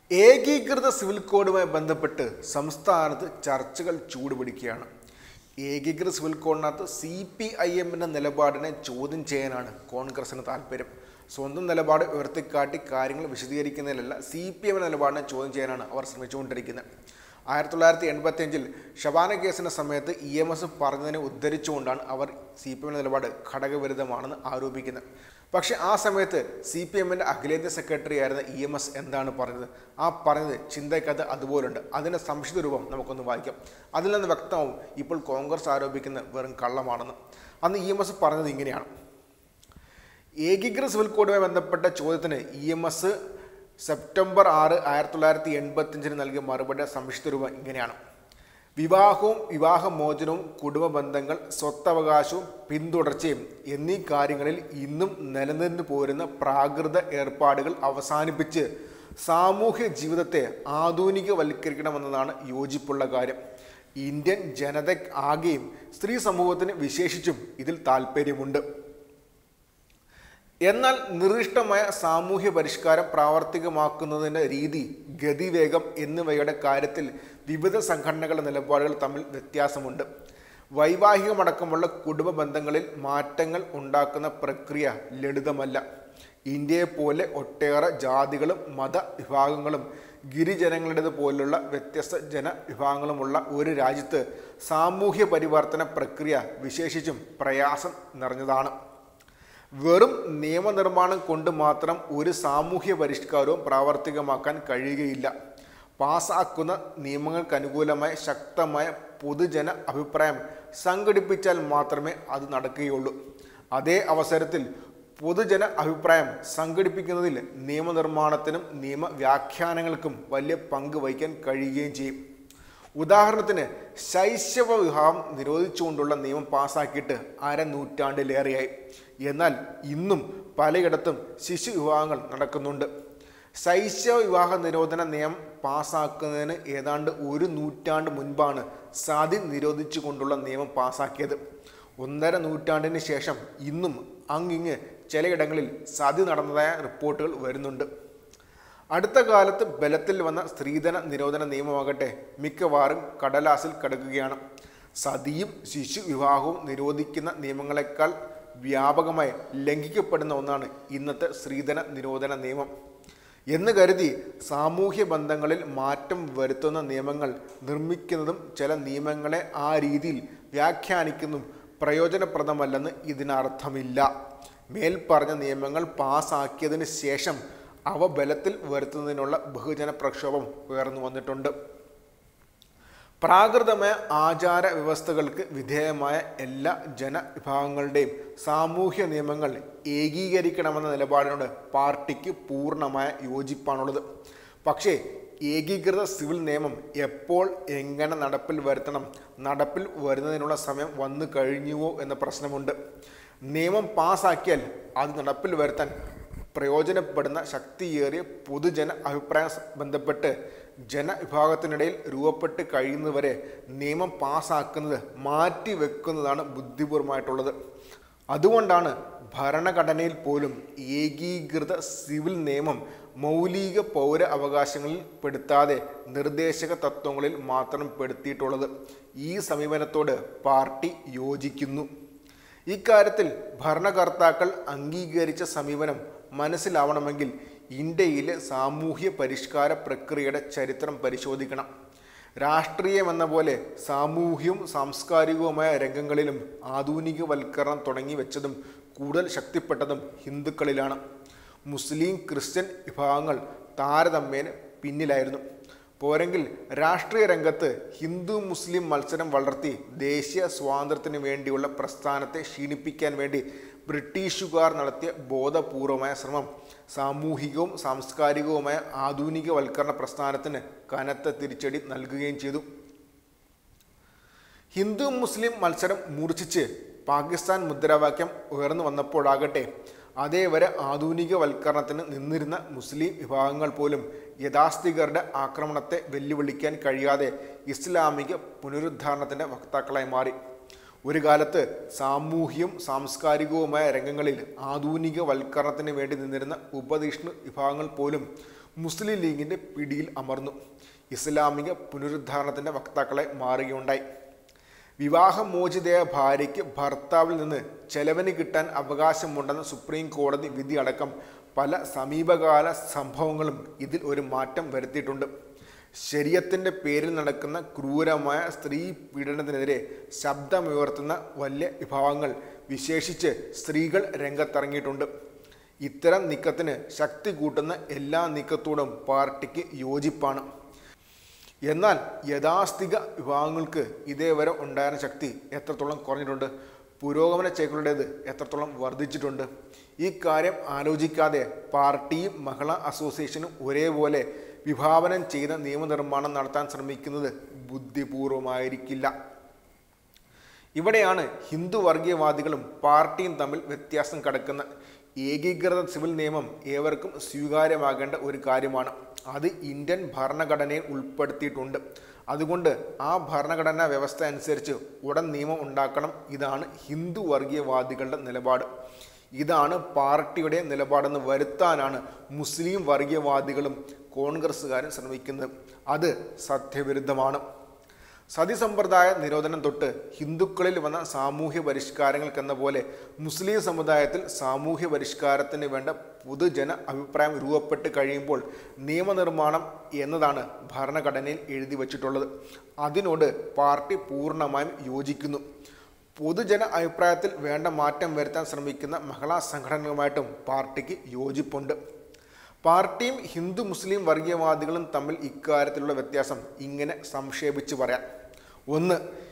ഏകീകൃത സിവിൽ കോഡുമായി ബന്ധപ്പെട്ട് സംസ്ഥാനത്ത് ചർച്ചകൾ ചൂടുപിടിക്കുകയാണ് ഏകീകൃത സിവിൽ കോഡിനകത്ത് സി പി ഐ എമ്മിൻ്റെ നിലപാടിനെ ചോദ്യം ചെയ്യാനാണ് കോൺഗ്രസിന് താല്പര്യം സ്വന്തം നിലപാട് ഉയർത്തിക്കാട്ടി കാര്യങ്ങൾ വിശദീകരിക്കുന്നതിലല്ല സി പി എമ്മിൻ്റെ നിലപാടിനെ ചോദ്യം ചെയ്യാനാണ് അവർ ശ്രമിച്ചുകൊണ്ടിരിക്കുന്നത് ആയിരത്തി തൊള്ളായിരത്തി എൺപത്തി അഞ്ചിൽ ഷബാന കേസിൻ്റെ സമയത്ത് ഇ എം എസ് പറഞ്ഞതിനെ ഉദ്ധരിച്ചുകൊണ്ടാണ് അവർ സി പി എമ്മിൻ്റെ നിലപാട് ഘടകവിരുദ്ധമാണെന്ന് ആരോപിക്കുന്നത് പക്ഷേ ആ സമയത്ത് സി പി എമ്മിൻ്റെ അഖിലേന്ത്യാ സെക്രട്ടറി ആയിരുന്ന ഇ എം എസ് എന്താണ് പറഞ്ഞത് ആ പറഞ്ഞത് ചിന്തയ്ക്കകത്ത് അതുപോലുണ്ട് അതിൻ്റെ സംശുദ്ധ രൂപം നമുക്കൊന്ന് വായിക്കാം അതിൽ നിന്ന് വ്യക്തമാവും ഇപ്പോൾ കോൺഗ്രസ് ആരോപിക്കുന്ന വെറും കള്ളമാണെന്ന് അന്ന് ഇ എം എസ് പറഞ്ഞത് ഇങ്ങനെയാണ് ഏകീകൃത സിവിൽ കോഡുമായി ബന്ധപ്പെട്ട ചോദ്യത്തിന് ഇ എം എസ് സെപ്റ്റംബർ ആറ് ആയിരത്തി തൊള്ളായിരത്തി എൺപത്തിയഞ്ചിന് നൽകിയ മറുപടി സംക്ഷിപ്ത രൂപം ഇങ്ങനെയാണ് വിവാഹവും വിവാഹമോചനവും കുടുംബ ബന്ധങ്ങൾ സ്വത്തവകാശവും പിന്തുടർച്ചയും എന്നീ കാര്യങ്ങളിൽ ഇന്നും നിലനിന്ന് പോരുന്ന പ്രാകൃത ഏർപ്പാടുകൾ അവസാനിപ്പിച്ച് സാമൂഹ്യ ജീവിതത്തെ ആധുനികവൽക്കരിക്കണമെന്നതാണ് യോജിപ്പുള്ള കാര്യം ഇന്ത്യൻ ജനത ആകെയും സ്ത്രീ സമൂഹത്തിന് വിശേഷിച്ചും ഇതിൽ താല്പര്യമുണ്ട് എന്നാൽ നിർദ്ദിഷ്ടമായ സാമൂഹ്യ പരിഷ്കാരം പ്രാവർത്തികമാക്കുന്നതിൻ്റെ രീതി ഗതിവേഗം എന്നിവയുടെ കാര്യത്തിൽ വിവിധ സംഘടനകളുടെ നിലപാടുകൾ തമ്മിൽ വ്യത്യാസമുണ്ട് വൈവാഹികമടക്കമുള്ള കുടുംബ ബന്ധങ്ങളിൽ മാറ്റങ്ങൾ ഉണ്ടാക്കുന്ന പ്രക്രിയ ലളിതമല്ല ഇന്ത്യയെപ്പോലെ ഒട്ടേറെ ജാതികളും മതവിഭാഗങ്ങളും ഗിരിജനങ്ങളുടേത് പോലുള്ള വ്യത്യസ്ത ജനവിഭാഗങ്ങളുമുള്ള ഒരു രാജ്യത്ത് സാമൂഹ്യ പരിവർത്തന പ്രക്രിയ വിശേഷിച്ചും പ്രയാസം നിറഞ്ഞതാണ് വെറും നിയമനിർമ്മാണം കൊണ്ട് മാത്രം ഒരു സാമൂഹ്യ പരിഷ്കാരവും പ്രാവർത്തികമാക്കാൻ കഴിയുകയില്ല പാസ്സാക്കുന്ന നിയമങ്ങൾക്ക് അനുകൂലമായ ശക്തമായ പൊതുജന അഭിപ്രായം സംഘടിപ്പിച്ചാൽ മാത്രമേ അത് നടക്കുകയുള്ളൂ അതേ അവസരത്തിൽ പൊതുജന അഭിപ്രായം സംഘടിപ്പിക്കുന്നതിൽ നിയമനിർമ്മാണത്തിനും നിയമവ്യാഖ്യാനങ്ങൾക്കും വലിയ പങ്ക് വഹിക്കാൻ കഴിയുകയും ചെയ്യും ഉദാഹരണത്തിന് ശൈശവ വിവാഹം നിരോധിച്ചുകൊണ്ടുള്ള നിയമം പാസ്സാക്കിയിട്ട് അര നൂറ്റാണ്ടിലേറെയായി എന്നാൽ ഇന്നും പലയിടത്തും ശിശു വിവാഹങ്ങൾ നടക്കുന്നുണ്ട് ശൈശവ വിവാഹ നിരോധന നിയമം പാസ്സാക്കുന്നതിന് ഏതാണ്ട് ഒരു നൂറ്റാണ്ട് മുൻപാണ് സതി നിരോധിച്ചുകൊണ്ടുള്ള നിയമം പാസ്സാക്കിയത് ഒന്നര നൂറ്റാണ്ടിന് ശേഷം ഇന്നും അങ്ങിങ്ങ് ചിലയിടങ്ങളിൽ സതി നടന്നതായ റിപ്പോർട്ടുകൾ വരുന്നുണ്ട് അടുത്ത കാലത്ത് ബലത്തിൽ വന്ന സ്ത്രീധന നിരോധന നിയമമാകട്ടെ മിക്കവാറും കടലാസിൽ കിടക്കുകയാണ് സതിയും ശിശു വിവാഹവും നിരോധിക്കുന്ന നിയമങ്ങളെക്കാൾ വ്യാപകമായി ലംഘിക്കപ്പെടുന്ന ഒന്നാണ് ഇന്നത്തെ സ്ത്രീധന നിരോധന നിയമം എന്ന് കരുതി സാമൂഹ്യ ബന്ധങ്ങളിൽ മാറ്റം വരുത്തുന്ന നിയമങ്ങൾ നിർമ്മിക്കുന്നതും ചില നിയമങ്ങളെ ആ രീതിയിൽ വ്യാഖ്യാനിക്കുന്നതും പ്രയോജനപ്രദമല്ലെന്ന് ഇതിനർത്ഥമില്ല മേൽപ്പറഞ്ഞ നിയമങ്ങൾ പാസ്സാക്കിയതിന് ശേഷം അവ ബലത്തിൽ വരുത്തുന്നതിനുള്ള ബഹുജന പ്രക്ഷോഭം ഉയർന്നു വന്നിട്ടുണ്ട് പ്രാകൃതമായ ആചാര വ്യവസ്ഥകൾക്ക് വിധേയമായ എല്ലാ ജനവിഭാഗങ്ങളുടെയും സാമൂഹ്യ നിയമങ്ങൾ ഏകീകരിക്കണമെന്ന നിലപാടിനോട് പാർട്ടിക്ക് പൂർണ്ണമായ യോജിപ്പാണുള്ളത് പക്ഷേ ഏകീകൃത സിവിൽ നിയമം എപ്പോൾ എങ്ങനെ നടപ്പിൽ വരുത്തണം നടപ്പിൽ വരുന്നതിനുള്ള സമയം വന്നു കഴിഞ്ഞുവോ എന്ന പ്രശ്നമുണ്ട് നിയമം പാസ്സാക്കിയാൽ അത് നടപ്പിൽ വരുത്താൻ പ്രയോജനപ്പെടുന്ന ശക്തിയേറിയ പൊതുജന അഭിപ്രായം ബന്ധപ്പെട്ട് ജനവിഭാഗത്തിനിടയിൽ രൂപപ്പെട്ട് കഴിയുന്നവരെ നിയമം പാസ്സാക്കുന്നത് മാറ്റിവെക്കുന്നതാണ് ബുദ്ധിപൂർവമായിട്ടുള്ളത് അതുകൊണ്ടാണ് ഭരണഘടനയിൽ പോലും ഏകീകൃത സിവിൽ നിയമം മൗലിക പൗര അവകാശങ്ങളിൽ പെടുത്താതെ നിർദ്ദേശക തത്വങ്ങളിൽ മാത്രം പെടുത്തിയിട്ടുള്ളത് ഈ സമീപനത്തോട് പാർട്ടി യോജിക്കുന്നു ഇക്കാര്യത്തിൽ ഭരണകർത്താക്കൾ അംഗീകരിച്ച സമീപനം മനസ്സിലാവണമെങ്കിൽ ഇന്ത്യയിലെ സാമൂഹ്യ പരിഷ്കാര പ്രക്രിയയുടെ ചരിത്രം പരിശോധിക്കണം രാഷ്ട്രീയമെന്ന പോലെ സാമൂഹ്യവും സാംസ്കാരികവുമായ രംഗങ്ങളിലും ആധുനികവൽക്കരണം തുടങ്ങി വെച്ചതും കൂടുതൽ ശക്തിപ്പെട്ടതും ഹിന്ദുക്കളിലാണ് മുസ്ലിം ക്രിസ്ത്യൻ വിഭാഗങ്ങൾ താരതമ്യേന പിന്നിലായിരുന്നു പോരെങ്കിൽ രാഷ്ട്രീയ രംഗത്ത് ഹിന്ദു മുസ്ലിം മത്സരം വളർത്തി ദേശീയ സ്വാതന്ത്ര്യത്തിന് വേണ്ടിയുള്ള പ്രസ്ഥാനത്തെ ക്ഷീണിപ്പിക്കാൻ വേണ്ടി ബ്രിട്ടീഷുകാർ നടത്തിയ ബോധപൂർവമായ ശ്രമം സാമൂഹികവും സാംസ്കാരികവുമായ ആധുനികവൽക്കരണ പ്രസ്ഥാനത്തിന് കനത്ത തിരിച്ചടി നൽകുകയും ചെയ്തു ഹിന്ദു മുസ്ലിം മത്സരം മൂർച്ഛിച്ച് പാകിസ്ഥാൻ മുദ്രാവാക്യം ഉയർന്നു വന്നപ്പോഴാകട്ടെ അതേവരെ ആധുനികവൽക്കരണത്തിന് നിന്നിരുന്ന മുസ്ലിം വിഭാഗങ്ങൾ പോലും യഥാസ്ഥികരുടെ ആക്രമണത്തെ വെല്ലുവിളിക്കാൻ കഴിയാതെ ഇസ്ലാമിക പുനരുദ്ധാരണത്തിൻ്റെ വക്താക്കളായി മാറി ഒരു കാലത്ത് സാമൂഹ്യവും സാംസ്കാരികവുമായ രംഗങ്ങളിൽ ആധുനികവൽക്കരണത്തിന് വേണ്ടി നിന്നിരുന്ന ഉപതീഷ്ണ വിഭാഗങ്ങൾ പോലും മുസ്ലിം ലീഗിൻ്റെ പിടിയിൽ അമർന്നു ഇസ്ലാമിക പുനരുദ്ധാരണത്തിൻ്റെ വക്താക്കളെ മാറുകയുണ്ടായി വിവാഹമോചിതയായ ഭാര്യയ്ക്ക് ഭർത്താവിൽ നിന്ന് ചെലവിന് കിട്ടാൻ അവകാശമുണ്ടെന്ന സുപ്രീം കോടതി വിധി അടക്കം പല സമീപകാല സംഭവങ്ങളും ഇതിൽ ഒരു മാറ്റം വരുത്തിയിട്ടുണ്ട് ശരീരത്തിൻ്റെ പേരിൽ നടക്കുന്ന ക്രൂരമായ സ്ത്രീ പീഡനത്തിനെതിരെ ശബ്ദമുയർത്തുന്ന വലിയ വിഭാഗങ്ങൾ വിശേഷിച്ച് സ്ത്രീകൾ രംഗത്തിറങ്ങിയിട്ടുണ്ട് ഇത്തരം നീക്കത്തിന് ശക്തി കൂട്ടുന്ന എല്ലാ നീക്കത്തോടും പാർട്ടിക്ക് യോജിപ്പാണ് എന്നാൽ യഥാസ്ഥിക വിഭാഗങ്ങൾക്ക് ഇതേവരെ ഉണ്ടായിരുന്ന ശക്തി എത്രത്തോളം കുറഞ്ഞിട്ടുണ്ട് പുരോഗമന ചേക്കളുടേത് എത്രത്തോളം വർദ്ധിച്ചിട്ടുണ്ട് ഈ കാര്യം ആലോചിക്കാതെ പാർട്ടിയും മഹിളാ അസോസിയേഷനും ഒരേപോലെ വിഭാവനം ചെയ്ത നിയമനിർമ്മാണം നടത്താൻ ശ്രമിക്കുന്നത് ബുദ്ധിപൂർവമായിരിക്കില്ല ഇവിടെയാണ് ഹിന്ദു വർഗീയവാദികളും പാർട്ടിയും തമ്മിൽ വ്യത്യാസം കടക്കുന്ന ഏകീകൃത സിവിൽ നിയമം ഏവർക്കും സ്വീകാര്യമാകേണ്ട ഒരു കാര്യമാണ് അത് ഇന്ത്യൻ ഭരണഘടനയിൽ ഉൾപ്പെടുത്തിയിട്ടുണ്ട് അതുകൊണ്ട് ആ ഭരണഘടനാ വ്യവസ്ഥ അനുസരിച്ച് ഉടൻ നിയമം ഉണ്ടാക്കണം ഇതാണ് ഹിന്ദു വർഗീയവാദികളുടെ നിലപാട് ഇതാണ് പാർട്ടിയുടെ നിലപാടെന്ന് വരുത്താനാണ് മുസ്ലിം വർഗീയവാദികളും കോൺഗ്രസ്സുകാരും ശ്രമിക്കുന്നത് അത് സത്യവിരുദ്ധമാണ് സതി സമ്പ്രദായ നിരോധനം തൊട്ട് ഹിന്ദുക്കളിൽ വന്ന സാമൂഹ്യ പരിഷ്കാരങ്ങൾക്കെന്ന പോലെ മുസ്ലിം സമുദായത്തിൽ സാമൂഹ്യ പരിഷ്കാരത്തിന് വേണ്ട പൊതുജന അഭിപ്രായം രൂപപ്പെട്ട് കഴിയുമ്പോൾ നിയമനിർമ്മാണം എന്നതാണ് ഭരണഘടനയിൽ എഴുതി വച്ചിട്ടുള്ളത് അതിനോട് പാർട്ടി പൂർണ്ണമായും യോജിക്കുന്നു പൊതുജന അഭിപ്രായത്തിൽ വേണ്ട മാറ്റം വരുത്താൻ ശ്രമിക്കുന്ന മഹിളാ സംഘടനകളുമായിട്ടും പാർട്ടിക്ക് യോജിപ്പുണ്ട് പാർട്ടിയും ഹിന്ദു മുസ്ലിം വർഗീയവാദികളും തമ്മിൽ ഇക്കാര്യത്തിലുള്ള വ്യത്യാസം ഇങ്ങനെ സംക്ഷേപിച്ച് പറയാം ഒന്ന്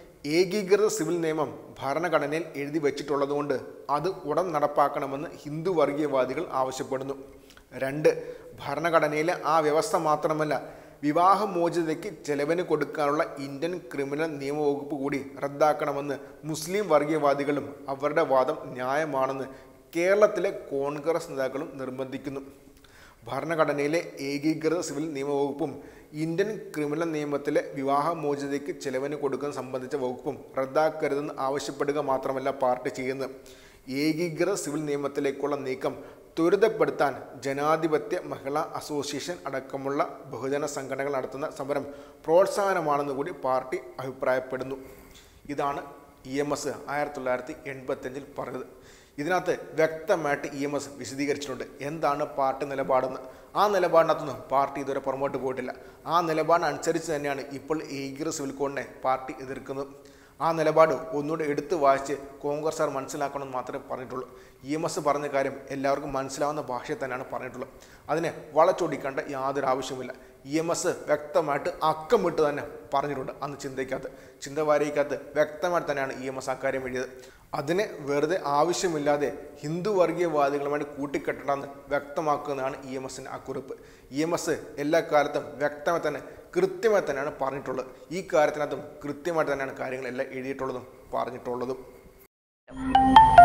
ഏകീകൃത സിവിൽ നിയമം ഭരണഘടനയിൽ എഴുതി വച്ചിട്ടുള്ളതുകൊണ്ട് അത് ഉടൻ നടപ്പാക്കണമെന്ന് ഹിന്ദു വർഗീയവാദികൾ ആവശ്യപ്പെടുന്നു രണ്ട് ഭരണഘടനയിലെ ആ വ്യവസ്ഥ മാത്രമല്ല വിവാഹമോചിതയ്ക്ക് ചെലവിന് കൊടുക്കാനുള്ള ഇന്ത്യൻ ക്രിമിനൽ നിയമവകുപ്പ് കൂടി റദ്ദാക്കണമെന്ന് മുസ്ലിം വർഗീയവാദികളും അവരുടെ വാദം ന്യായമാണെന്ന് കേരളത്തിലെ കോൺഗ്രസ് നേതാക്കളും നിർബന്ധിക്കുന്നു ഭരണഘടനയിലെ ഏകീകൃത സിവിൽ നിയമവകുപ്പും ഇന്ത്യൻ ക്രിമിനൽ നിയമത്തിലെ വിവാഹമോചിതയ്ക്ക് ചെലവിന് കൊടുക്കുന്ന സംബന്ധിച്ച വകുപ്പും റദ്ദാക്കരുതെന്ന് ആവശ്യപ്പെടുക മാത്രമല്ല പാർട്ടി ചെയ്യുന്നത് ഏകീകൃത സിവിൽ നിയമത്തിലേക്കുള്ള നീക്കം ത്വരിതപ്പെടുത്താൻ ജനാധിപത്യ മഹിളാ അസോസിയേഷൻ അടക്കമുള്ള ബഹുജന സംഘടനകൾ നടത്തുന്ന സമരം പ്രോത്സാഹനമാണെന്ന് കൂടി പാർട്ടി അഭിപ്രായപ്പെടുന്നു ഇതാണ് ഇ എം എസ് ആയിരത്തി തൊള്ളായിരത്തി എൺപത്തഞ്ചിൽ പറഞ്ഞത് ഇതിനകത്ത് വ്യക്തമായിട്ട് ഇ എം എസ് വിശദീകരിച്ചിട്ടുണ്ട് എന്താണ് പാർട്ടി നിലപാടെന്ന് ആ നിലപാടിനകത്തൊന്നും പാർട്ടി ഇതുവരെ പുറമോട്ട് പോയിട്ടില്ല ആ നിലപാടിനനുസരിച്ച് തന്നെയാണ് ഇപ്പോൾ ഏകീകൃത സിവിൽ കോഡിനെ പാർട്ടി എതിർക്കുന്നത് ആ നിലപാട് ഒന്നുകൂടെ എടുത്ത് വായിച്ച് കോൺഗ്രസ്സുകാർ മനസ്സിലാക്കണമെന്ന് മാത്രമേ പറഞ്ഞിട്ടുള്ളൂ ഇ എം എസ് പറഞ്ഞ കാര്യം എല്ലാവർക്കും മനസ്സിലാവുന്ന ഭാഷയിൽ തന്നെയാണ് പറഞ്ഞിട്ടുള്ളത് അതിനെ വളച്ചൊടിക്കേണ്ട യാതൊരു ആവശ്യമില്ല ഇ എം എസ് വ്യക്തമായിട്ട് അക്കമിട്ട് തന്നെ പറഞ്ഞിട്ടുണ്ട് അന്ന് ചിന്തയ്ക്കകത്ത് ചിന്തവാരിക്കകത്ത് വ്യക്തമായിട്ട് തന്നെയാണ് ഇ എം എസ് അക്കാര്യം എഴുതിയത് അതിനെ വെറുതെ ആവശ്യമില്ലാതെ ഹിന്ദു വർഗീയവാദികളുമായിട്ട് കൂട്ടിക്കെട്ടണമെന്ന് വ്യക്തമാക്കുന്നതാണ് ഇ എം എസിൻ്റെ ആ കുറിപ്പ് ഇ എം എസ് എല്ലാ കാലത്തും വ്യക്തമായി തന്നെ കൃത്യമായി തന്നെയാണ് പറഞ്ഞിട്ടുള്ളത് ഈ കാര്യത്തിനകത്തും കൃത്യമായിട്ട് തന്നെയാണ് കാര്യങ്ങളെല്ലാം എഴുതിയിട്ടുള്ളതും പറഞ്ഞിട്ടുള്ളതും